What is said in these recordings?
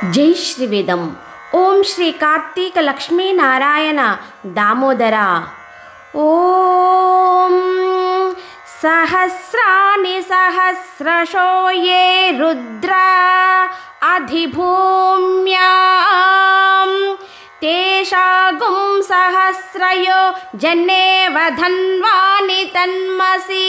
జై శ్రీవేదం ఓం శ్రీ కార్తీక లక్ష్మీ నారాయణ దామోదర ఓం సహస్రాణి సహస్రశో ఏ రుద్ర అధిభూమ్యాం తేషాగుం సహస్రయో జన్నేవ ధన్వాని తన్మసి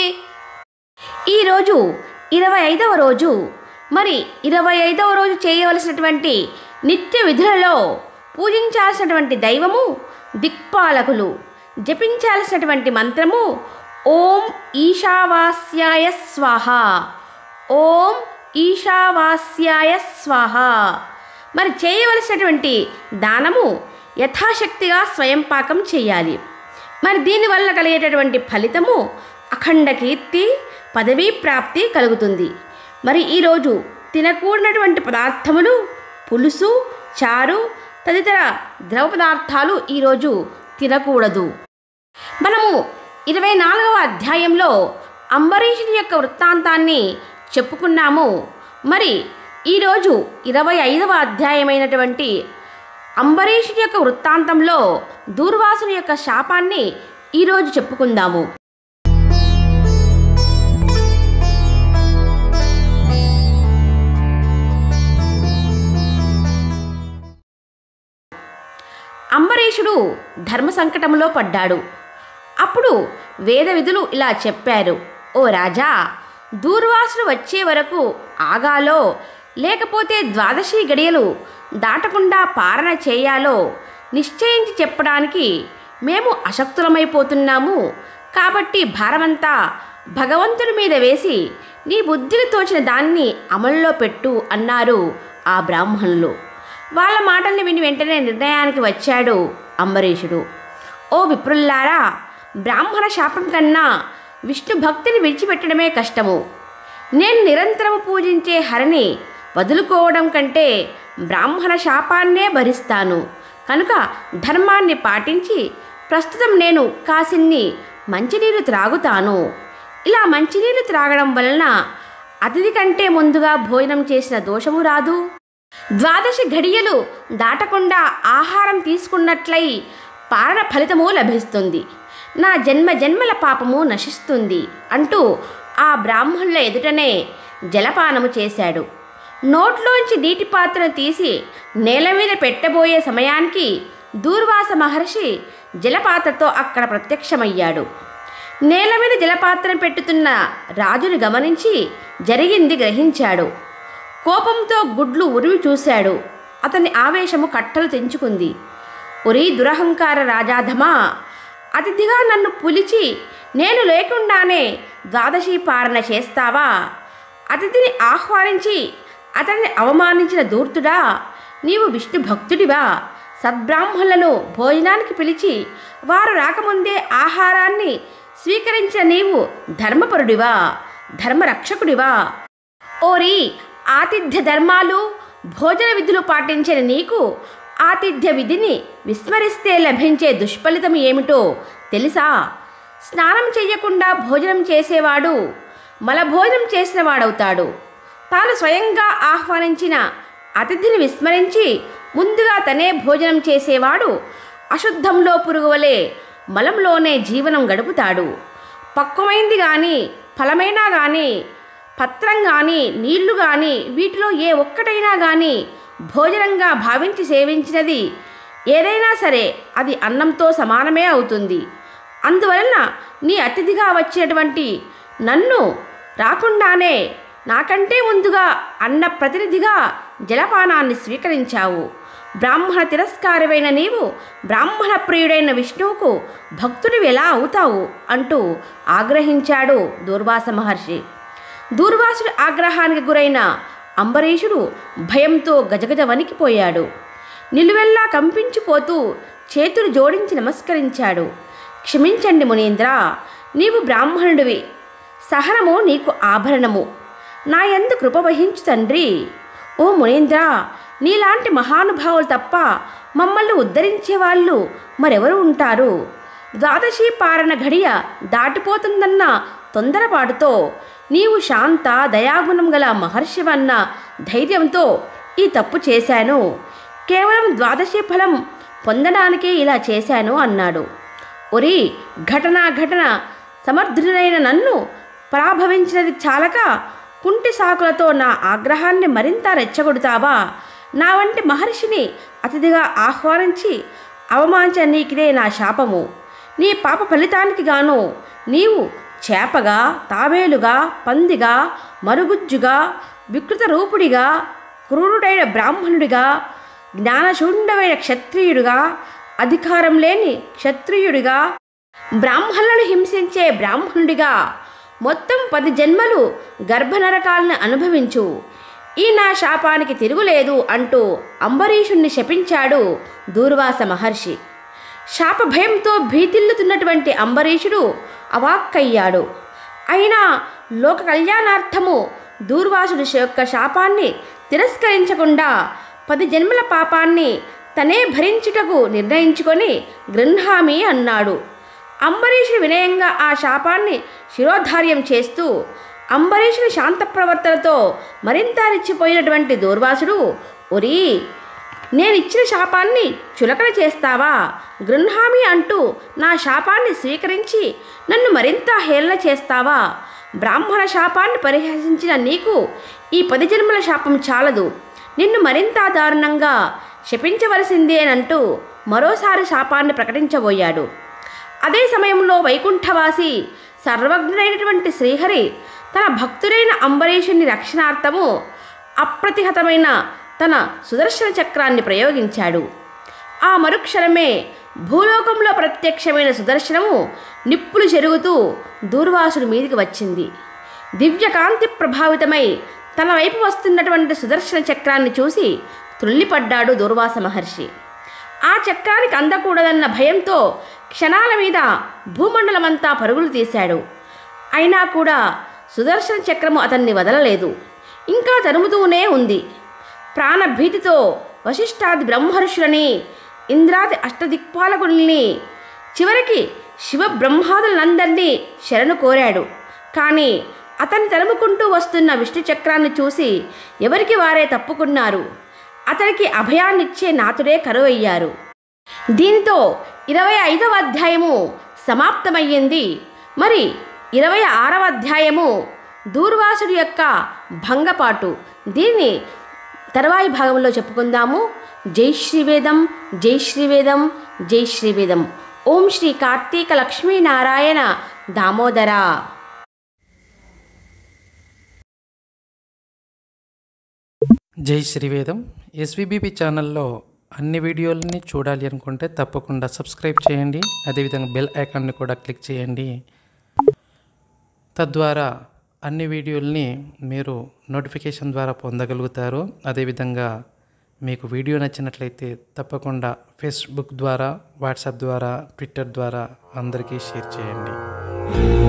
ఈరోజు ఇరవై ఐదవ రోజు మరి ఇరవై ఐదవ రోజు చేయవలసినటువంటి నిత్య విధులలో పూజించాల్సినటువంటి దైవము దిక్పాలకులు జపించాల్సినటువంటి మంత్రము ఓం ఈశావాస్యాయ స్వాహ ఓం ఈశావాస్యాయ స్వాహ మరి చేయవలసినటువంటి దానము యథాశక్తిగా స్వయం పాకం చేయాలి మరి దీనివల్ల కలిగేటటువంటి ఫలితము అఖండ కీర్తి పదవీ ప్రాప్తి కలుగుతుంది మరి ఈరోజు తినకూడనటువంటి పదార్థములు పులుసు చారు తదితర ద్రవ పదార్థాలు ఈరోజు తినకూడదు మనము ఇరవై నాలుగవ అధ్యాయంలో అంబరీషుని యొక్క వృత్తాంతాన్ని చెప్పుకున్నాము మరి ఈరోజు ఇరవై ఐదవ అధ్యాయమైనటువంటి అంబరీషుని యొక్క వృత్తాంతంలో దూర్వాసుని యొక్క శాపాన్ని ఈరోజు చెప్పుకుందాము అంబరీషుడు ధర్మ సంకటంలో పడ్డాడు అప్పుడు వేద విధులు ఇలా చెప్పారు ఓ రాజా దూర్వాసుడు వచ్చే వరకు ఆగాలో లేకపోతే ద్వాదశి గడియలు దాటకుండా పాలన చేయాలో నిశ్చయించి చెప్పడానికి మేము అశక్తులమైపోతున్నాము కాబట్టి భారమంతా భగవంతుడి మీద వేసి నీ బుద్ధికి తోచిన దాన్ని అమల్లో పెట్టు అన్నారు ఆ బ్రాహ్మణులు వాళ్ళ మాటల్ని విని వెంటనే నిర్ణయానికి వచ్చాడు అంబరీషుడు ఓ విప్రుల్లారా బ్రాహ్మణ శాపం కన్నా విష్ణు భక్తిని విడిచిపెట్టడమే కష్టము నేను నిరంతరము పూజించే హరిని వదులుకోవడం కంటే బ్రాహ్మణ శాపాన్నే భరిస్తాను కనుక ధర్మాన్ని పాటించి ప్రస్తుతం నేను కాసిన్ని మంచినీరు త్రాగుతాను ఇలా మంచినీరు త్రాగడం వలన అతిథి కంటే ముందుగా భోజనం చేసిన దోషము రాదు ద్వాదశి ఘడియలు దాటకుండా ఆహారం తీసుకున్నట్లయి పాలన ఫలితము లభిస్తుంది నా జన్మ జన్మల పాపము నశిస్తుంది అంటూ ఆ బ్రాహ్మణుల ఎదుటనే జలపానము చేశాడు నోట్లోంచి నీటి పాత్రను తీసి నేల మీద పెట్టబోయే సమయానికి దూర్వాస మహర్షి జలపాత్రతో అక్కడ ప్రత్యక్షమయ్యాడు నేల మీద జలపాత్రను పెట్టుతున్న రాజుని గమనించి జరిగింది గ్రహించాడు కోపంతో గుడ్లు ఉరివి చూశాడు అతని ఆవేశము కట్టలు తెంచుకుంది ఒరి దురహంకార రాజాధమా అతిథిగా నన్ను పులిచి నేను లేకుండానే ద్వాదశి పాలన చేస్తావా అతిథిని ఆహ్వానించి అతన్ని అవమానించిన దూర్తుడా నీవు విష్ణు భక్తుడివా సద్బ్రాహ్మణులను భోజనానికి పిలిచి వారు రాకముందే ఆహారాన్ని స్వీకరించిన నీవు ధర్మపరుడివా ధర్మరక్షకుడివా ఓరి ఆతిథ్య ధర్మాలు భోజన విధులు పాటించిన నీకు ఆతిథ్య విధిని విస్మరిస్తే లభించే దుష్ఫలితం ఏమిటో తెలుసా స్నానం చెయ్యకుండా భోజనం చేసేవాడు మలభోజనం చేసిన వాడవుతాడు తాను స్వయంగా ఆహ్వానించిన అతిథిని విస్మరించి ముందుగా తనే భోజనం చేసేవాడు అశుద్ధంలో పురుగువలే మలంలోనే జీవనం గడుపుతాడు పక్వమైంది కానీ ఫలమైనా కానీ పత్రం కానీ నీళ్లు కానీ వీటిలో ఏ ఒక్కటైనా కానీ భోజనంగా భావించి సేవించినది ఏదైనా సరే అది అన్నంతో సమానమే అవుతుంది అందువలన నీ అతిథిగా వచ్చినటువంటి నన్ను రాకుండానే నాకంటే ముందుగా అన్న ప్రతినిధిగా జలపానాన్ని స్వీకరించావు బ్రాహ్మణ తిరస్కారమైన నీవు బ్రాహ్మణ ప్రియుడైన విష్ణువుకు భక్తుడివి ఎలా అవుతావు అంటూ ఆగ్రహించాడు దూర్వాస మహర్షి దూర్వాసుడి ఆగ్రహానికి గురైన అంబరీషుడు భయంతో గజగజ వణికిపోయాడు నిలువెల్లా కంపించిపోతూ చేతులు జోడించి నమస్కరించాడు క్షమించండి మునీంద్ర నీవు బ్రాహ్మణుడివి సహనము నీకు ఆభరణము నా ఎందు కృప వహించు తండ్రి ఓ మునీంద్ర నీలాంటి మహానుభావులు తప్ప మమ్మల్ని ఉద్ధరించే వాళ్ళు మరెవరు ఉంటారు ద్వాదశి పారణ ఘడియ దాటిపోతుందన్న తొందరపాటుతో నీవు శాంత దయాగుణం గల మహర్షివన్న ధైర్యంతో ఈ తప్పు చేశాను కేవలం ద్వాదశి ఫలం పొందడానికే ఇలా చేశాను అన్నాడు ఒరి ఘటన ఘటన సమర్థుడైన నన్ను పరాభవించినది చాలక కుంటి సాకులతో నా ఆగ్రహాన్ని మరింత రెచ్చగొడతావా నా వంటి మహర్షిని అతిథిగా ఆహ్వానించి అవమానించిన నీకిదే నా శాపము నీ పాప ఫలితానికి గాను నీవు చేపగా తాబేలుగా పందిగా మరుగుజ్జుగా వికృత రూపుడిగా క్రూరుడైన బ్రాహ్మణుడిగా జ్ఞానశూన్యమైన క్షత్రియుడిగా అధికారం లేని క్షత్రియుడిగా బ్రాహ్మణులను హింసించే బ్రాహ్మణుడిగా మొత్తం పది జన్మలు గర్భనరకాలను అనుభవించు ఈ నా శాపానికి తిరుగులేదు అంటూ అంబరీషుణ్ణి శపించాడు దూర్వాస మహర్షి శాప భయంతో భీతిల్లుతున్నటువంటి అంబరీషుడు అవాక్కయ్యాడు అయినా లోక కళ్యాణార్థము దూర్వాసుడి యొక్క శాపాన్ని తిరస్కరించకుండా పది జన్మల పాపాన్ని తనే భరించుటకు నిర్ణయించుకొని గృహామి అన్నాడు అంబరీషుడు వినయంగా ఆ శాపాన్ని శిరోధార్యం చేస్తూ అంబరీషుని శాంత ప్రవర్తనతో మరింత రెచ్చిపోయినటువంటి దూర్వాసుడు ఒరి నేనిచ్చిన శాపాన్ని చులకన చేస్తావా గృహామి అంటూ నా శాపాన్ని స్వీకరించి నన్ను మరింత హేళన చేస్తావా బ్రాహ్మణ శాపాన్ని పరిహసించిన నీకు ఈ పది జన్మల శాపం చాలదు నిన్ను మరింత దారుణంగా శపించవలసిందేనంటూ మరోసారి శాపాన్ని ప్రకటించబోయాడు అదే సమయంలో వైకుంఠవాసి సర్వజ్ఞుడైనటువంటి శ్రీహరి తన భక్తుడైన అంబరీషుని రక్షణార్థము అప్రతిహతమైన తన సుదర్శన చక్రాన్ని ప్రయోగించాడు ఆ మరుక్షణమే భూలోకంలో ప్రత్యక్షమైన సుదర్శనము నిప్పులు చెరుగుతూ దూర్వాసుడి మీదికి వచ్చింది దివ్యకాంతి ప్రభావితమై తన వైపు వస్తున్నటువంటి సుదర్శన చక్రాన్ని చూసి త్రుల్లిపడ్డాడు దూర్వాస మహర్షి ఆ చక్రానికి అందకూడదన్న భయంతో క్షణాల మీద భూమండలమంతా పరుగులు తీశాడు అయినా కూడా సుదర్శన చక్రము అతన్ని వదలలేదు ఇంకా తరుముతూనే ఉంది ప్రాణభీతితో వశిష్ఠాది బ్రహ్మర్షులని ఇంద్రాది అష్టదిక్పాలకుల్ని చివరికి శివ బ్రహ్మాదులందరినీ శరణు కోరాడు కానీ అతన్ని తరుముకుంటూ వస్తున్న విష్ణు చక్రాన్ని చూసి ఎవరికి వారే తప్పుకున్నారు అతనికి అభయాన్నిచ్చే నాథుడే కరువయ్యారు దీనితో ఇరవై ఐదవ అధ్యాయము సమాప్తమయ్యింది మరి ఇరవై ఆరవ అధ్యాయము దూర్వాసుడి యొక్క భంగపాటు దీన్ని తర్వాయి భాగంలో చెప్పుకుందాము జై శ్రీవేదం జై శ్రీవేదం జై శ్రీవేదం ఓం శ్రీ కార్తీక లక్ష్మీనారాయణ దామోదర జై శ్రీవేదం ఎస్విబిపి ఛానల్లో అన్ని వీడియోలని చూడాలి అనుకుంటే తప్పకుండా సబ్స్క్రైబ్ చేయండి అదేవిధంగా బెల్ ఐకాన్ని కూడా క్లిక్ చేయండి తద్వారా అన్ని వీడియోల్ని మీరు నోటిఫికేషన్ ద్వారా పొందగలుగుతారు అదేవిధంగా మీకు వీడియో నచ్చినట్లయితే తప్పకుండా ఫేస్బుక్ ద్వారా వాట్సాప్ ద్వారా ట్విట్టర్ ద్వారా అందరికీ షేర్ చేయండి